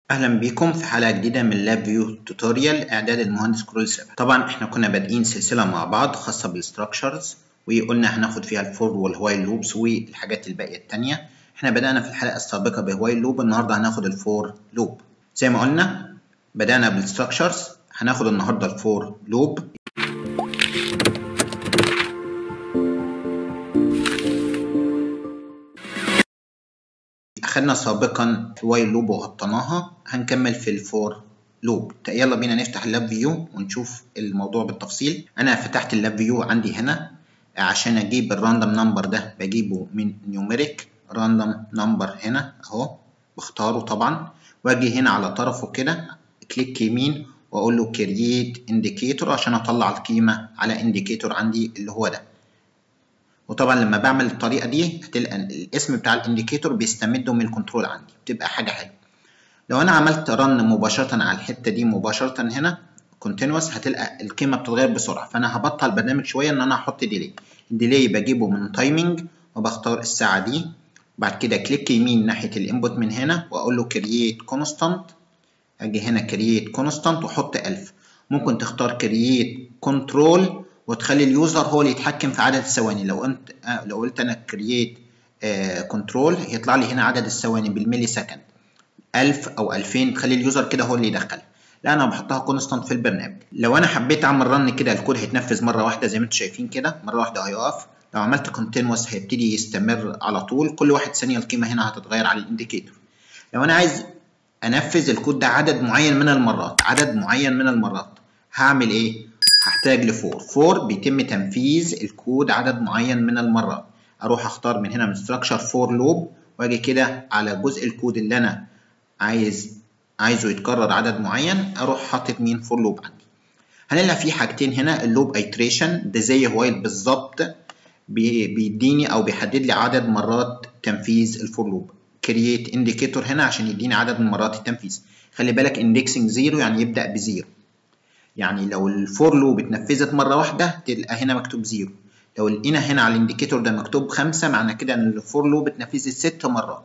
اهلا بيكم في حلقه جديده من لاب فيو توتوريال اعداد المهندس كرول 7 طبعا احنا كنا بادئين سلسله مع بعض خاصه بالستراكشرز وقلنا هناخد فيها الفور والوايل لوبس والحاجات الباقيه التانية احنا بدانا في الحلقه السابقه بوايل لوب النهارده هناخد الفور لوب زي ما قلنا بدانا بالستراكشرز هناخد النهارده الفور لوب أخدنا سابقا الوايل لوب وغطيناها هنكمل في الفور لوب يلا بينا نفتح اللاب فيو ونشوف الموضوع بالتفصيل أنا فتحت اللاب فيو عندي هنا عشان أجيب الراندوم نمبر ده بجيبه من نيوميريك راندوم نمبر هنا أهو بختاره طبعا وأجي هنا على طرفه كده كليك يمين وأقول له كرييت انديكيتور عشان أطلع القيمة على انديكيتور عندي اللي هو ده وطبعا لما بعمل الطريقه دي هتلقى الاسم بتاع الانديكيتور بيستمده من الكنترول عندي بتبقى حاجه حلوه لو انا عملت رن مباشره على الحته دي مباشره هنا كونتينوس هتلقى القيمه بتتغير بسرعه فانا هبطل البرنامج شويه ان انا احط ديلي الديلي بجيبه من تايمنج وبختار الساعه دي بعد كده كليك يمين ناحيه الانبوت من هنا واقول له كرييت كونستانت اجي هنا كرييت كونستانت واحط 1000 ممكن تختار كرييت كنترول وتخلي اليوزر هو اللي يتحكم في عدد الثواني لو انت لو قلت انا كرييت كنترول هيطلع لي هنا عدد الثواني بالملي سكند 1000 او 2000 تخلي اليوزر كده هو اللي يدخلها لا انا بحطها كونستانت في البرنامج لو انا حبيت اعمل رن كده الكود هيتنفذ مره واحده زي ما انتم شايفين كده مره واحده هيقف لو عملت كونتينوس هيبتدي يستمر على طول كل واحد ثانيه القيمه هنا هتتغير على الانديكيتور لو انا عايز انفذ الكود ده عدد معين من المرات عدد معين من المرات هعمل ايه هحتاج لفور فور بيتم تنفيذ الكود عدد معين من المرات اروح اختار من هنا من ستراكشر فور لوب واجي كده على جزء الكود اللي انا عايز عايزه يتكرر عدد معين اروح حاطط مين فور لوب عندي هنلاقي في حاجتين هنا اللوب ايتريشن ده زي وايل بالظبط بيديني او بيحدد لي عدد مرات تنفيذ الفور لوب كرييت انديكيتور هنا عشان يديني عدد من مرات التنفيذ خلي بالك اندكسنج زيرو يعني يبدا بزيرو يعني لو الفور لوب اتنفذت مره واحده تلقى هنا مكتوب زيرو لو لقينا هنا على الانديكيتور ده مكتوب خمسة معنى كده ان الفور لوب اتنفذت ست مرات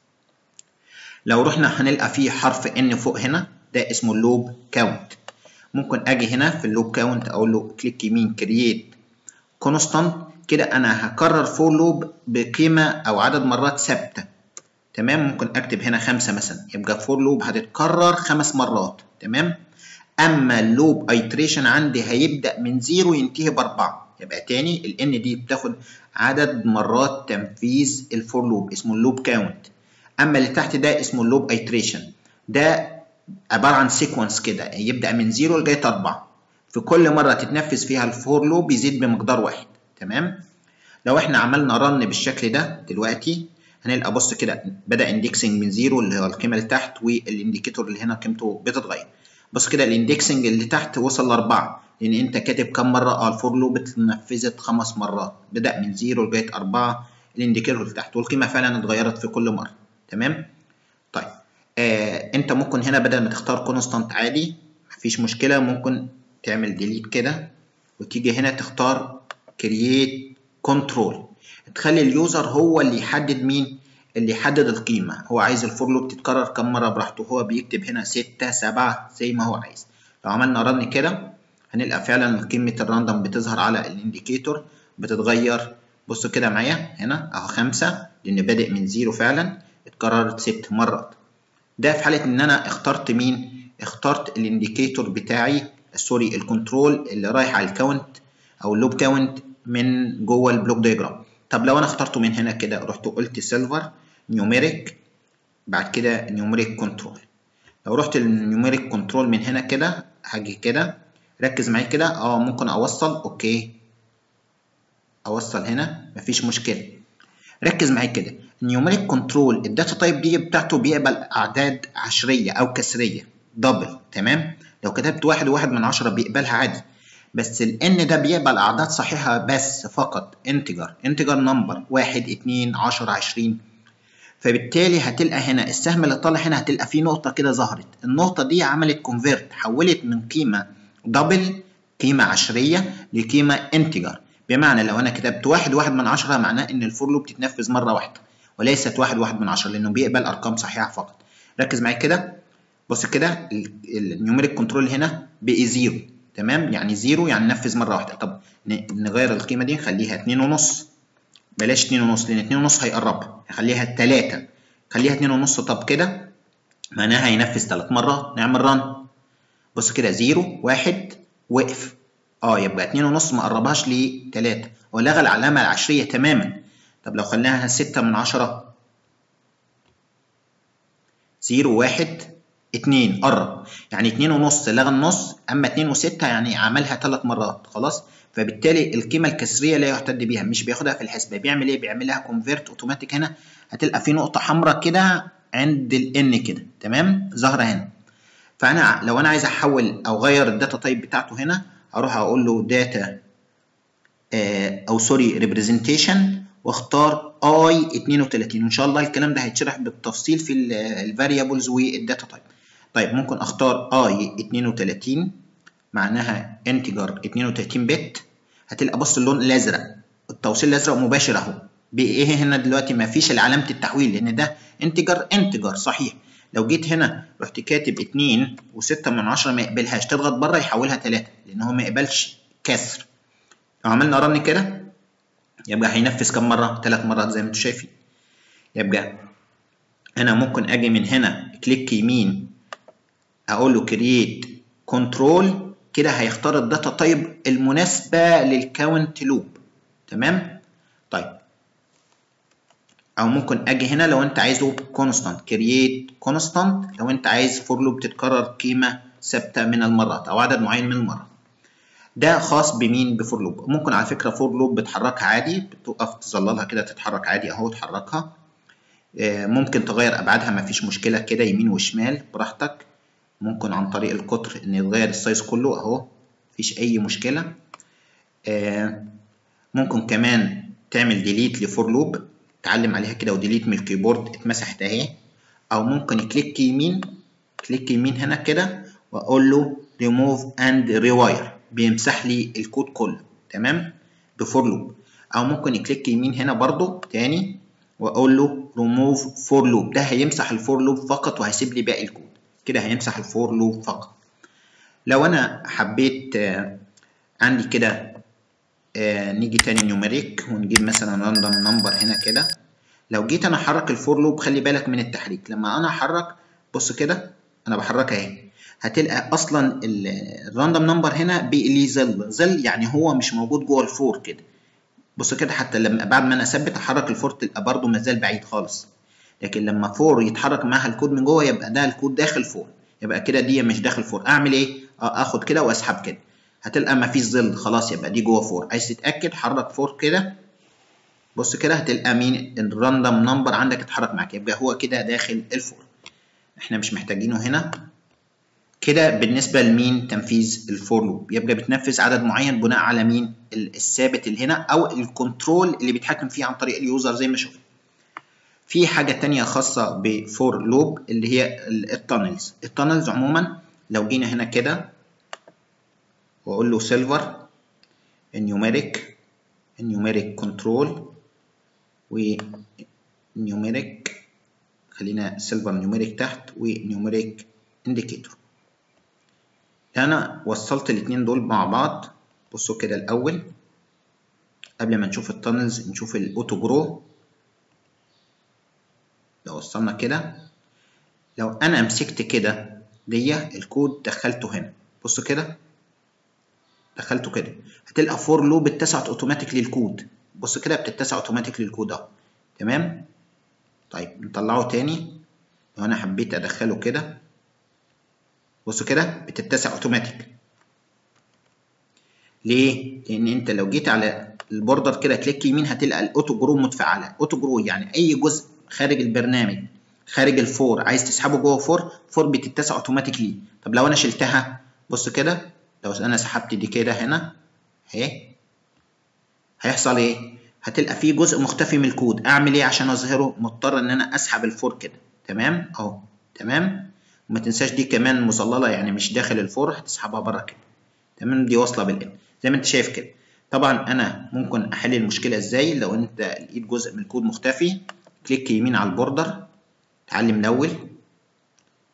لو رحنا هنلقى فيه حرف ان فوق هنا ده اسمه اللوب كاونت ممكن اجي هنا في اللوب كاونت اقول له كليك يمين كرييت كونستانت كده انا هكرر فور لوب بقيمه او عدد مرات ثابته تمام ممكن اكتب هنا خمسة مثلا يبقى فور لوب هتتكرر خمس مرات تمام اما اللوب ايتريشن عندي هيبدا من زيرو ينتهي باربعه يبقى تاني ال n دي بتاخد عدد مرات تنفيذ الفور لوب اسمه اللوب كاونت اما اللي تحت ده اسمه اللوب ايتريشن ده عباره عن سيكونس كده يبدا من زيرو لغايه اربعه في كل مره تتنفذ فيها الفور لوب يزيد بمقدار واحد تمام لو احنا عملنا رن بالشكل ده دلوقتي هنلقى بص كده بدا اندكسنج من زيرو اللي هو القيمه اللي تحت والانديكيتور اللي هنا قيمته بتتغير بص كده الاندكسنج اللي تحت وصل لأربعة لأن أنت كاتب كام مرة؟ اه الفور لوب اتنفذت خمس مرات بدأ من زيرو لغاية أربعة الانديكيتور اللي تحت والقيمة فعلا اتغيرت في كل مرة تمام؟ طيب آه أنت ممكن هنا بدل ما تختار كونستانت عادي مفيش مشكلة ممكن تعمل ديليت كده وتيجي هنا تختار كرييت كنترول تخلي اليوزر هو اللي يحدد مين؟ اللي يحدد القيمة هو عايز الفور لوب تتكرر كم مرة براحته هو بيكتب هنا ستة سبعة زي ما هو عايز لو عملنا رن كده هنلقى فعلا قيمة الراندوم بتظهر على الانديكيتور بتتغير بصوا كده معايا هنا اهو خمسة لأن بادئ من زيرو فعلا اتكررت ست مرات ده في حالة إن أنا اخترت مين؟ اخترت الانديكيتور بتاعي سوري الكنترول اللي رايح على الكاونت أو اللوب كاونت من جوه البلوك دايجرام طب لو انا اخترته من هنا كده رحت قلت سيلفر نيوميريك بعد كده نيوميريك كنترول لو رحت النيوميريك كنترول من هنا كده هاجي كده ركز معايا كده اه ممكن اوصل اوكي اوصل هنا مفيش مشكله ركز معايا كده النيوميريك كنترول الداتا تايب دي بتاعته بيقبل اعداد عشريه او كسريه دبل تمام لو كتبت واحد وواحد من عشرة بيقبلها عادي بس ال n ده بيقبل أعداد صحيحة بس فقط انتجر انتجر نمبر واحد اتنين عشرة عشرين فبالتالي هتلقى هنا السهم اللي طالع هنا هتلقى فيه نقطة كده ظهرت النقطة دي عملت كونفيرت حولت من قيمة دبل قيمة عشرية لقيمة انتجر بمعنى لو أنا كتبت واحد واحد من عشرة معناه إن الفور لوب تتنفذ مرة واحدة وليست واحد واحد من عشرة لأنه بيقبل أرقام صحيحة فقط ركز معايا كده بص كده النيوميريك كنترول هنا بقي زيرو تمام يعني زيرو يعني نفذ مره واحده طب نغير القيمه دي نخليها اتنين ونص بلاش اتنين ونص لان اتنين ونص هيقربها نخليها تلاتة خليها اتنين ونص طب كده معناها هينفذ تلات مرات نعمل رن بص كده زيرو واحد وقف اه يبقى اتنين ونص ما قربهاش لتلاتة ولغى العلامة العشرية تماما طب لو خليناها ستة من عشرة زيرو واحد اتنين قرب يعني اتنين ونص لغى النص اما اتنين وستة يعني عملها تلات مرات خلاص فبالتالي القيمة الكسرية لا يعتد بها مش بياخدها في الحسبة بيعمل ايه بيعملها كونفيرت اوتوماتيك هنا هتلقى في نقطة حمراء كده عند الان كده تمام ظاهرة هنا فانا لو انا عايز احول او اغير الداتا تايب بتاعته هنا اروح اقول له داتا آه او سوري ريبريزنتيشن واختار اي 32 وان شاء الله الكلام ده هيتشرح بالتفصيل في الفاريبلز والداتا تايب طيب ممكن اختار اي 32 معناها انتجر 32 بت هتلقى بص اللون الازرق التوصيل الازرق مباشر اهو بايه هنا دلوقتي ما فيش علامه التحويل لان ده انتجر انتجر صحيح لو جيت هنا رحت كاتب 2 و6 من 10 ما يقبلهاش تضغط بره يحولها 3 لان هو ما يقبلش كسر لو عملنا رن كده يبقى هينفذ كم مره 3 مرات زي ما انتم شايفين يبقى انا ممكن اجي من هنا كليك يمين اقول له كرييت كنترول كده هيختار الداتا تايب المناسبه للكاونت لوب تمام طيب او ممكن اجي هنا لو انت عايزه كونستانت كرييت كونستانت لو انت عايز فور لوب تتكرر قيمه ثابته من المرات او عدد معين من المرات ده خاص بمين بفور لوب ممكن على فكره فور لوب بتحركها عادي بتوقف تظللها كده تتحرك عادي اهو تحركها ممكن تغير ابعادها مفيش مشكله كده يمين وشمال براحتك ممكن عن طريق القطر ان يتغير السايز كله اهو مفيش اي مشكله ممكن كمان تعمل ديليت لفور لوب تعلم عليها كده وديليت من الكيبورد اتمسحت اهي او ممكن كليك يمين كليك يمين هنا كده واقول له ريموف اند ريواير بيمسح لي الكود كله تمام بفور لوب او ممكن كليك يمين هنا برضو تاني واقول له ريموف فور لوب ده هيمسح الفور لوب فقط وهيسيب لي باقي الكود كده هيمسح الفور لوب فقط لو انا حبيت آه عندي كده آه نيجي تاني نيوميريك ونجيب مثلا راندوم نمبر هنا كده لو جيت انا احرك الفور لوب خلي بالك من التحريك لما انا احرك بص كده انا بحركها اهي هتلقى اصلا الراندوم نمبر هنا بيقلي ظل ظل يعني هو مش موجود جوه الفور كده بص كده حتى لما بعد ما انا اثبت احرك الفور تبقى برده مازال بعيد خالص لكن لما فور يتحرك معاها الكود من جوه يبقى ده الكود داخل فور يبقى كده دي مش داخل فور اعمل ايه اخد كده واسحب كده هتلقى مفيش ظل خلاص يبقى دي جوه فور عايز تتاكد حرك فور كده بص كده هتلقى مين الراندوم نمبر عندك اتحرك معاك يبقى هو كده داخل الفور احنا مش محتاجينه هنا كده بالنسبه لمين تنفيذ الفور لوب يبقى بتنفذ عدد معين بناء على مين الثابت اللي هنا او الكنترول اللي بيتحكم فيه عن طريق اليوزر زي ما شفنا في حاجه تانية خاصه بفور لوب اللي هي التانلز التانلز عموما لو جينا هنا كده واقول له سيلفر النيوميريك النيوميريك كنترول ونيوميريك خلينا سيلفر نيوميريك تحت ونيوميريك انديكيتور انا وصلت الاتنين دول مع بعض بصوا كده الاول قبل ما نشوف التانلز نشوف الاوتو جرو لو وصلنا كده لو انا مسكت كده دي الكود دخلته هنا بصوا كده دخلته كده هتلقى فور لوب اتسعت اوتوماتيك للكود بص كده بتتسع اوتوماتيك للكود اهو تمام طيب نطلعه تاني لو انا حبيت ادخله كده بصوا كده بتتسع اوتوماتيك ليه لان انت لو جيت على البوردر كده كليك يمين هتلقى الاوتو جرو متفعله اوتو جرو يعني اي جزء خارج البرنامج خارج الفور عايز تسحبه جوه فور فور بتتسع اوتوماتيكلي طب لو انا شلتها بص كده لو انا سحبت دي كده هنا اهي هيحصل ايه هتلقى فيه جزء مختفي من الكود اعمل ايه عشان اظهره مضطر ان انا اسحب الفور كده تمام اهو تمام وما تنساش دي كمان مظلله يعني مش داخل الفور هتسحبها بره كده تمام دي واصله بالان زي ما انت شايف كده طبعا انا ممكن احل المشكله ازاي لو انت لقيت جزء من الكود مختفي كليك يمين على البوردر تعلم الاول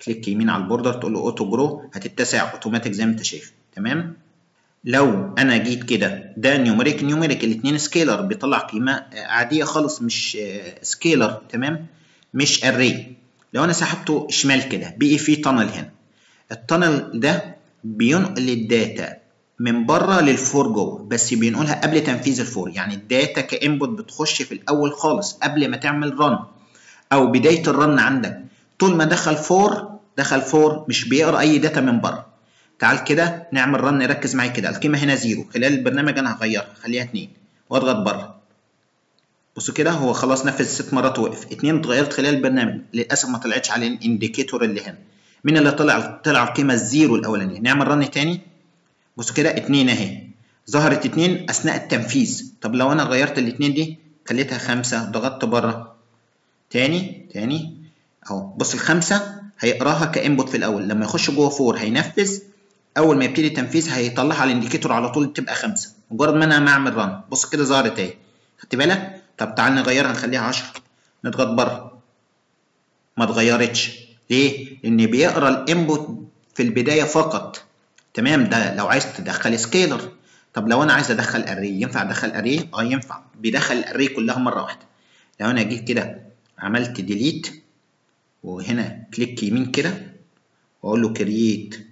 كليك يمين على البوردر تقول له اوتو جرو هتتسع اوتوماتيك زي ما انت شايف تمام لو انا جيت كده ده نيوميريك نيوميريك الاثنين سكيلر بيطلع قيمه عاديه خالص مش سكيلر تمام مش اري لو انا سحبته شمال كده بقي في تانل هنا التانل ده بينقل الداتا من بره للفور جوه بس بينقلها قبل تنفيذ الفور يعني الداتا كانبوت بتخش في الاول خالص قبل ما تعمل رن او بدايه الرن عندك طول ما دخل فور دخل فور مش بيقرا اي داتا من بره تعال كده نعمل رن ركز معايا كده القيمه هنا زيرو خلال البرنامج انا هغيرها خليها اتنين واضغط بره بصوا كده هو خلاص نفذ ست مرات وقف اتنين اتغيرت خلال البرنامج للاسف ما طلعتش على الانديكيتور اللي هنا مين اللي طلع طلع القيمه الزيرو الاولانيه نعمل رن تاني بصوا كده اتنين اهي ظهرت اتنين اثناء التنفيذ طب لو انا غيرت الاتنين دي خليتها خمسة ضغطت بره تاني تاني اهو بص الخمسة هيقراها كانبوت في الاول لما يخش جوه فور هينفذ اول ما يبتدي التنفيذ هيطلعها على الانديكيتور على طول تبقى خمسة مجرد ما انا ما اعمل رن بص كده ظهرت اهي خدت بالك طب تعال نغيرها نخليها 10 نضغط بره ما اتغيرتش ليه لان بيقرا الانبوت في البدايه فقط تمام ده لو عايز تدخل سكيلر طب لو انا عايز ادخل اري ينفع ادخل اري اه ينفع بيدخل الاري كلها مره واحده لو انا جيت كده عملت ديليت وهنا كليك يمين كده واقول له كرييت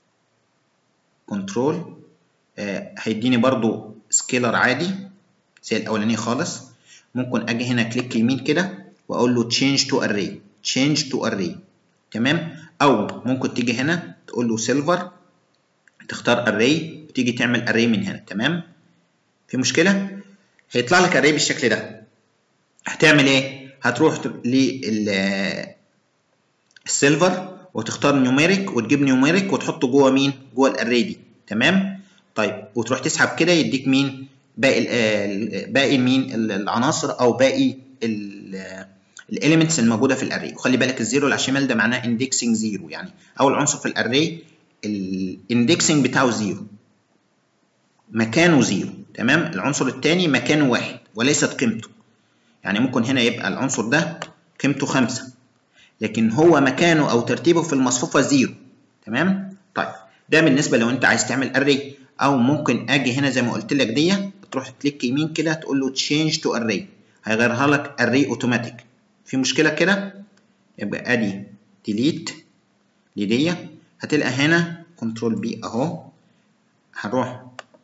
كنترول آه هيديني برضو سكيلر عادي زي الاولاني خالص ممكن اجي هنا كليك يمين كده واقول له change to array change to array تمام او ممكن تيجي هنا تقول له silver تختار array وتيجي تعمل array من هنا تمام في مشكله هيطلع لك array بالشكل ده هتعمل ايه هتروح لل السيلفر وتختار نيوميريك وتجيب نيوميريك وتحطه جوه مين جوه الاري دي تمام طيب وتروح تسحب كده يديك مين باقي باقي مين العناصر او باقي الاليمنتس الموجوده في الاري وخلي بالك الزيرو اللي على الشمال ده معناه اندكسنج زيرو يعني اول عنصر في الاري الاندكسنج بتاعه زيرو مكانه زيرو تمام العنصر الثاني مكانه واحد وليست قيمته يعني ممكن هنا يبقى العنصر ده قيمته خمسة لكن هو مكانه او ترتيبه في المصفوفه زيرو تمام طيب ده بالنسبه لو انت عايز تعمل اري او ممكن اجي هنا زي ما قلت لك دي تروح كليك يمين كده تقول له change to array هيغيرها لك array اوتوماتيك في مشكله كده يبقى ادي delete لدي هتلقى هنا كنترول بي اهو هروح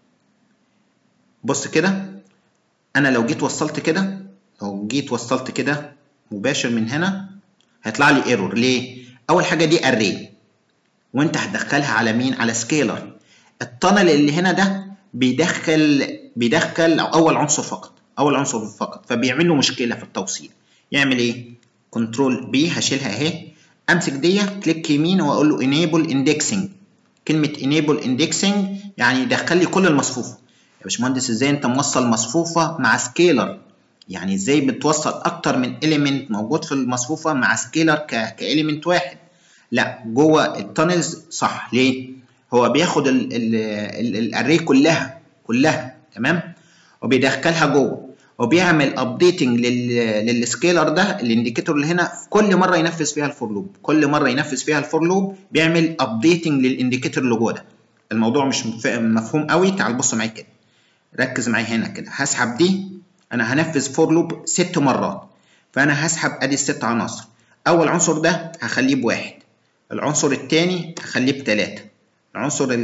بص كده انا لو جيت وصلت كده لو جيت وصلت كده مباشر من هنا هيطلع لي ايرور ليه اول حاجه دي array وانت هتدخلها على مين على سكيلر التانل اللي هنا ده بيدخل بيدخل اول عنصر فقط اول عنصر فقط فبيعمل له مشكله في التوصيل يعمل ايه كنترول بي هشيلها اهي امسك دي كليك يمين واقول له enable indexing كلمه enable indexing يعني يدخل لي كل المصفوفه يا باشمهندس ازاي انت موصل مصفوفه مع سكيلر يعني ازاي بتوصل اكتر من element موجود في المصفوفه مع سكيلر ك كاليمنت واحد لا جوه التانلز صح ليه هو بياخد الاري كلها كلها تمام وبيدخلها جوه وبيعمل ابديتنج للسكيلر ده الانديكيتور اللي هنا في كل مره ينفذ فيها الفور لوب كل مره ينفذ فيها الفور لوب بيعمل ابديتنج للانديكيتور اللي جوه ده الموضوع مش مفهوم قوي تعال بص معايا كده ركز معايا هنا كده هسحب دي انا هنفذ فور لوب ست مرات فانا هسحب ادي الست عناصر اول عنصر ده هخليه بواحد العنصر الثاني هخليه بتلاتة العنصر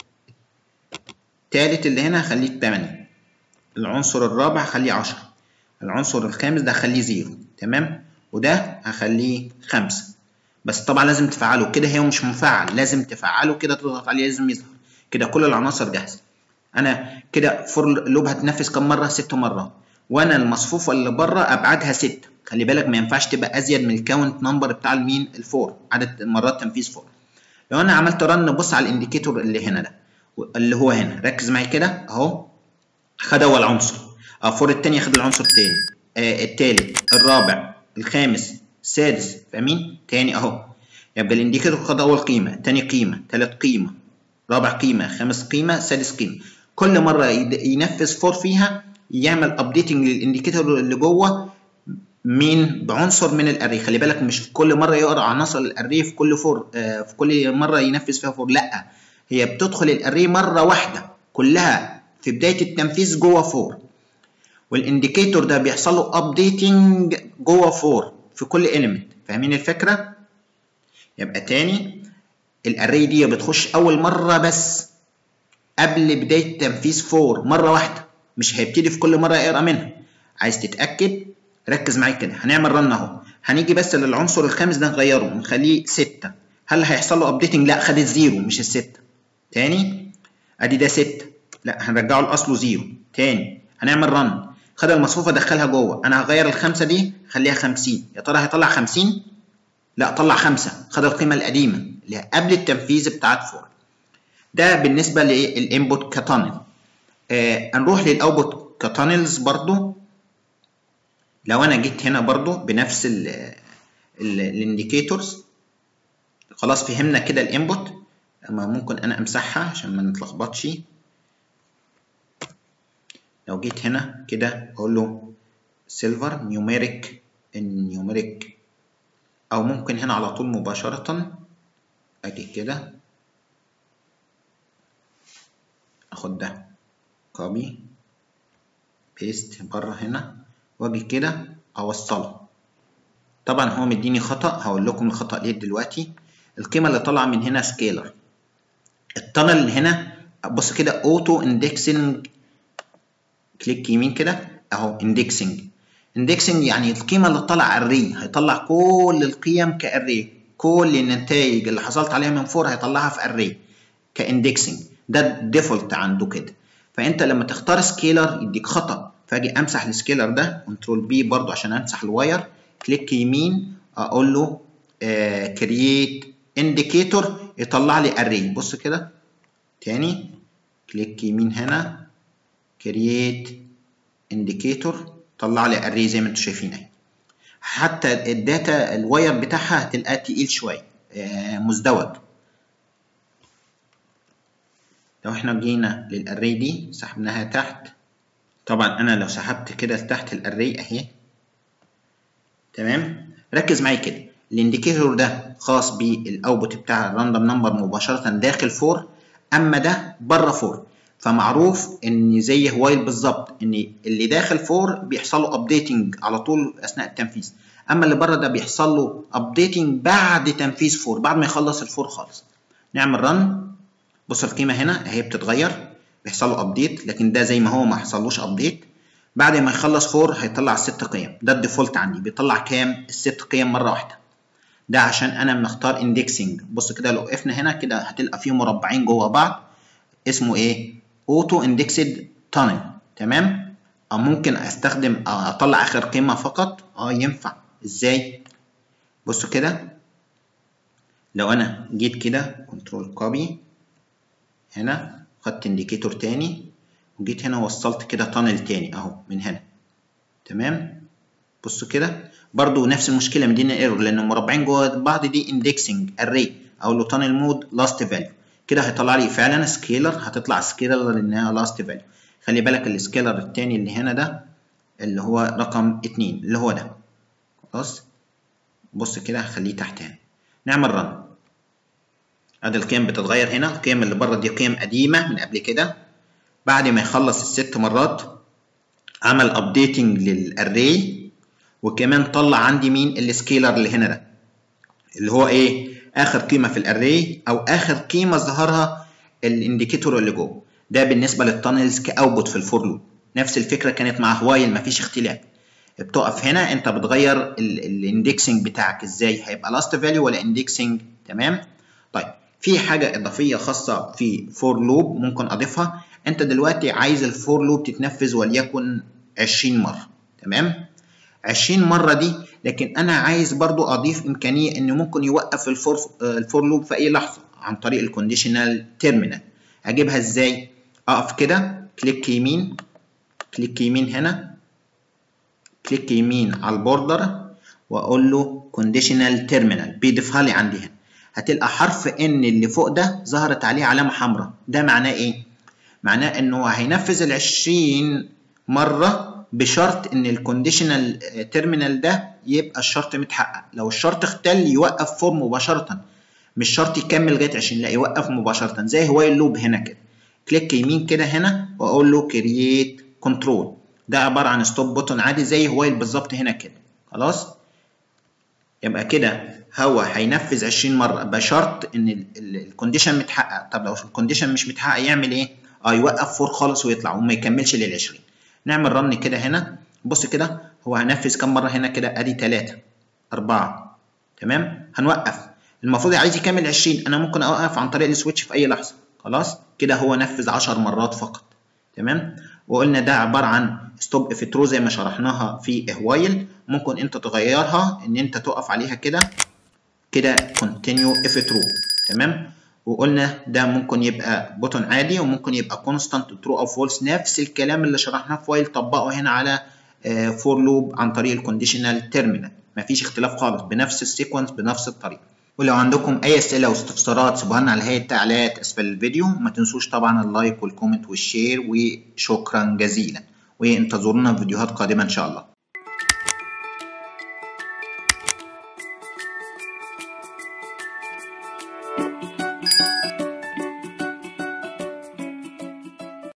الثالث اللي هنا هخليه بتمانية العنصر الرابع هخليه عشرة العنصر الخامس ده هخليه زيرو تمام وده هخليه خمسة بس طبعا لازم تفعله كده هي مش مفعل لازم تفعله كده تضغط عليه لازم يظهر كده كل العناصر جاهزة انا كده فور لوب هتنفذ كم مرة ست مرات وانا المصفوفة اللي بره ابعادها ستة خلي بالك ما ينفعش تبقى ازيد من الكاونت نمبر بتاع المين الفور عدد مرات تنفيذ فور لو انا عملت رن بص على الانديكيتور اللي هنا ده اللي هو هنا ركز معايا كده اهو خد اول عنصر اه فور التاني خد العنصر التاني آه التالت الرابع الخامس السادس فاهمين تاني اهو يبقى الانديكيتور خد اول قيمه تاني قيمه تالت قيمه رابع قيمه خامس قيمه سادس قيمه كل مره ينفذ فور فيها يعمل ابديتنج للانديكيتور اللي جوه مين بعنصر من الاري خلي بالك مش في كل مره يقرا عناصر الاري في كل فور آه في كل مره ينفذ فيها فور لا هي بتدخل الاري مره واحده كلها في بدايه التنفيذ جوه فور والانديكيتور ده بيحصل له ابديتنج جوه فور في كل اليمنت فاهمين الفكره يبقى تاني الاري دي بتخش اول مره بس قبل بدايه تنفيذ فور مره واحده مش هيبتدي في كل مره يقرا منها عايز تتاكد ركز معايا كده هنعمل رن اهو هنيجي بس للعنصر الخامس ده نغيره نخليه 6 هل هيحصل له ابديتنج لا خد الزيرو مش الستة تاني ادي ده 6 لا هنرجعه لاصله زيرو تاني هنعمل رن خد المصفوفه دخلها جوه انا هغير الخمسه دي خليها 50 يا ترى هيطلع 50 لا طلع 5 خد القيمه القديمه اللي هي قبل التنفيذ بتاعت فور ده بالنسبه للانبوت كتانل آه هنروح للاوتبوت كتانلز برضو لو انا جيت هنا برضو بنفس الانديكيتورز خلاص فهمنا كده الانبوت اما ممكن انا امسحها عشان ما نتلخبطش لو جيت هنا كده اقول له سيلفر نيوميريك النيوميريك او ممكن هنا على طول مباشرة اجي كده اخد ده كوبي بيست بره هنا واجي كده اوصله طبعا هو مديني خطأ هقول لكم الخطأ ليه دلوقتي القيمة اللي طالعة من هنا سكيلر التانل اللي هنا بص كده اوتو اندكسنج كليك يمين كده اهو اندكسنج اندكسنج يعني القيمة اللي طالعة اري هيطلع كل القيم كاري كل النتائج اللي حصلت عليها من فور هيطلعها في اري كاندكسنج ده الديفولت عنده كده فانت لما تختار سكيلر يديك خطأ فاجي امسح السكيلر ده كنترول بي برضو عشان امسح الواير كليك يمين اقول له كرييت انديكيتور يطلع لي اري بص كده تاني كليك يمين هنا كرييت انديكيتور طلع لي اري زي ما انتم شايفين اهي حتى الداتا الواير بتاعها هتلاقيها تقيل شويه مزدوج لو احنا جينا للاري دي سحبناها تحت طبعا انا لو سحبت كده لتحت الاري اهي تمام ركز معايا كده الانديكيتور ده خاص بالاوتبوت بتاع الراندوم نمبر مباشره داخل فور اما ده بره فور فمعروف ان زي هوايل بالظبط ان اللي داخل فور بيحصل له ابديتنج على طول اثناء التنفيذ اما اللي بره ده بيحصل له ابديتنج بعد تنفيذ فور بعد ما يخلص الفور خالص نعمل رن بص القيمه هنا اهي بتتغير بيحصل له ابديت لكن ده زي ما هو ما حصلوش ابديت بعد ما يخلص فور هيطلع الست قيم ده الديفولت عندي بيطلع كام الست قيم مره واحده ده عشان انا مختار اندكسنج بص كده لو وقفنا هنا كده هتلقى فيه مربعين جوه بعض اسمه ايه اوتو اندكسد تانل تمام او ممكن استخدم اطلع اخر قيمه فقط اه ينفع ازاي بصوا كده لو انا جيت كده كنترول كوبي هنا خدت انديكيتور تاني وجيت هنا وصلت كده تانل تاني اهو من هنا تمام بصوا كده برضو نفس المشكله مدينا ايرور لان المربعين جوه بعض دي اندكسنج اري اقول له تانل مود لاست فاليو كده هيطلع لي فعلا سكيلر هتطلع سكيلر لانها لاست فاليو خلي بالك السكيلر التاني اللي هنا ده اللي هو رقم اتنين اللي هو ده خلاص بص كده هخليه تحت هنا نعمل رن ادي القيم بتتغير هنا القيم اللي بره دي قيم قديمه من قبل كده بعد ما يخلص الست مرات عمل ابديتنج للاري وكمان طلع عندي مين السكيلر اللي هنا ده اللي هو ايه اخر قيمه في الاري او اخر قيمه ظهرها الانديكيتور اللي جوه ده بالنسبه للتانلز كاوتبوت في الفور لوب نفس الفكره كانت مع هوايل مفيش اختلاف بتقف هنا انت بتغير الاندكسنج بتاعك ازاي هيبقى لاست فاليو ولا اندكسنج تمام طيب في حاجه اضافيه خاصه في فور لوب ممكن اضيفها انت دلوقتي عايز الفور لوب تتنفذ وليكن 20 مره تمام 20 مره دي لكن انا عايز برضو اضيف امكانيه انه ممكن يوقف الفور الفور لوب في اي لحظه عن طريق الكونديشنال تيرمينال اجيبها ازاي اقف كده كليك يمين كليك يمين هنا كليك يمين على البوردر واقول له كونديشنال تيرمينال بيضيفها لي عندي هنا هتلقى حرف ان اللي فوق ده ظهرت عليه علامه حمراء ده معناه ايه معناه انه هينفذ ال 20 مره بشرط ان الكونديشنال تيرمينال ده يبقى الشرط متحقق لو الشرط اختل يوقف فور مباشره مش شرط يكمل لغايه 20 لا يوقف مباشره زي هوايل لوب هنا كده كليك يمين كده هنا واقول له كرييت كنترول ده عباره عن ستوب بوتون عادي زي هوايل بالظبط هنا كده خلاص يبقى كده هو هينفذ 20 مره بشرط ان الكونديشن متحقق طب لو الكونديشن مش متحقق يعمل ايه اه يوقف فور خالص ويطلع وما يكملش لل 20 نعمل رن كده هنا بص كده هو هنفذ كام مره هنا كده ادي 3 4 تمام هنوقف المفروض عايز يكمل 20 انا ممكن اوقف عن طريق السويتش في اي لحظه خلاص كده هو نفذ 10 مرات فقط تمام وقلنا ده عباره عن ستوب اف ترو زي ما شرحناها في هوايل ممكن انت تغيرها ان انت تقف عليها كده كده كونتينيو اف ترو تمام وقلنا ده ممكن يبقى بوتون عادي وممكن يبقى كونستانت ترو او فولس نفس الكلام اللي شرحناه في وايل طبقه هنا على فور لوب عن طريق الكونديشنال تيرمينال مفيش اختلاف خالص بنفس السيكونس بنفس الطريقه ولو عندكم اي اسئله او استفسارات سيبوها لنا على هيئه تعليقات اسفل الفيديو ما تنسوش طبعا اللايك والكومنت والشير وشكرا جزيلا وانتظرونا في فيديوهات قادمه ان شاء الله thank you